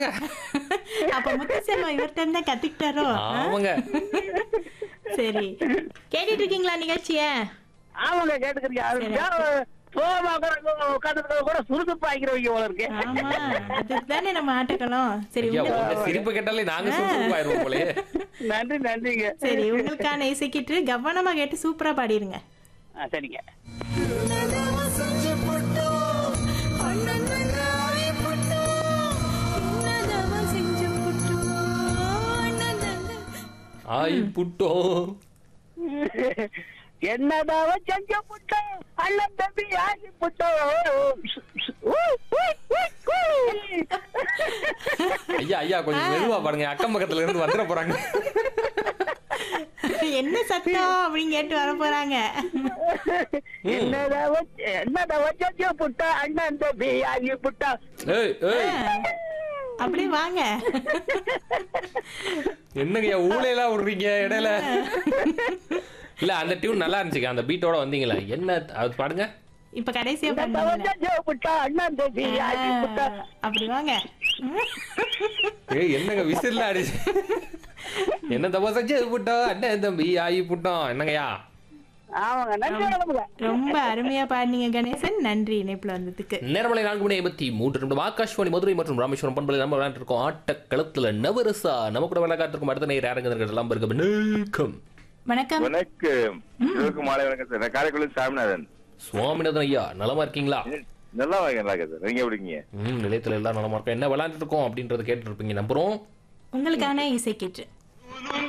அப்ப முத்துசெல்வம் இவர்கிட்ட இருந்தா கத்துக்கிட்டாரோ ஆமாங்க சரி கேட்டுட்டு இருக்கீங்களா நிகழ்ச்சிய ஆமாங்க கேட்டுக்கிறீங்க அது சோமா உட்காந்துருக்க கூட சுறுசுப்பாக்கிறவங்க போல இருக்கு ஆமா அதுக்கு தானே நம்ம ஆட்டக்கலாம் சரி ஐயா உங்களுக்கு உங்க சிரிப்பு கேட்டாலே நாங்க சுறுசுறுப்பாயிருவோம் போலயே நன்றி நன்றிங்க சரி உங்களுக்கான இசைக்கிட்டு கவனமா கேட்டு சூப்பரா பாடிருங்க ஆ, சரிங்க ஆய் புட்டோம் என்னதாவ செஞ்ச புட்டோம் அண்ணன் தம்பி ஆகி புட்டோம் ஐயா ஐயா கொஞ்சம் மெதுவா பாருங்க அக்கம் பக்கத்துல இருந்து வந்துட போறாங்க என்ன சத்தம் அப்படின்னு கேட்டு வர போறாங்க என்னதாவ என்னதாவ செஞ்ச புட்டோம் அண்ணன் தம்பி ஆகி புட்டோம் ஏய் ஏய் அப்படியே வாங்க என்னங்கய்யா ஊழையெல்லாம் விடுறீங்க இடையில இல்ல அந்த டியூன் நல்லா இருந்துச்சுங்க அந்த பீட்டோட வந்தீங்களா என்ன அது பாடுங்க இப்ப கடைசியா என்னதாவ பண்ணுங்க செஞ்ச புட்டோம் அண்ணன் தம்பி ஆகி புட்டோம் அப்படி வாங்க ஏய் என்னங்க விசில்ல அடிச்சு என்ன தப்பா செஞ்சு புட்டோம் அண்ணன் தம்பி ஆயி புட்டோம் என்னங்கய்யா ஆமாங்க நன்றி வணக்கங்க ரொம்ப அருமையா பாடினீங்க கணேசன் நன்றி இணைப்புல வந்ததுக்கு நேரமலை நான்கு மணி ஐம்பத்தி மூன்று நிமிடம் ஆகாஷ்வாணி மதுரை மற்றும் ராமேஸ்வரம் பண்பலை நம்ம விளையாண்டு இருக்கோம் ஆட்டக்களத்துல நவரசா நம்ம கூட விளையாட்டு இருக்கும் அடுத்த நேரம் யாருங்க எல்லாம் இருக்கு வணக்கம் வணக்கம் வணக்கம் சிவக்கு மாலை வணக்கம் சார் நான் காரைக்குடி சாமிநாதன் சுவாமிநாதன் ஐயா நலமா இருக்கீங்களா நல்லா வாங்க நல்லா இருக்கு சார் நீங்க எப்படிங்க ம் நிலையத்துல எல்லாம் நலமா இருக்கோம் என்ன விளையாண்டுட்டு இருக்கோம் அப்படின்றத கேட்டு இருப்பீங்க நம்புறோம் உங்களுக்கான இசைக்கிட்டு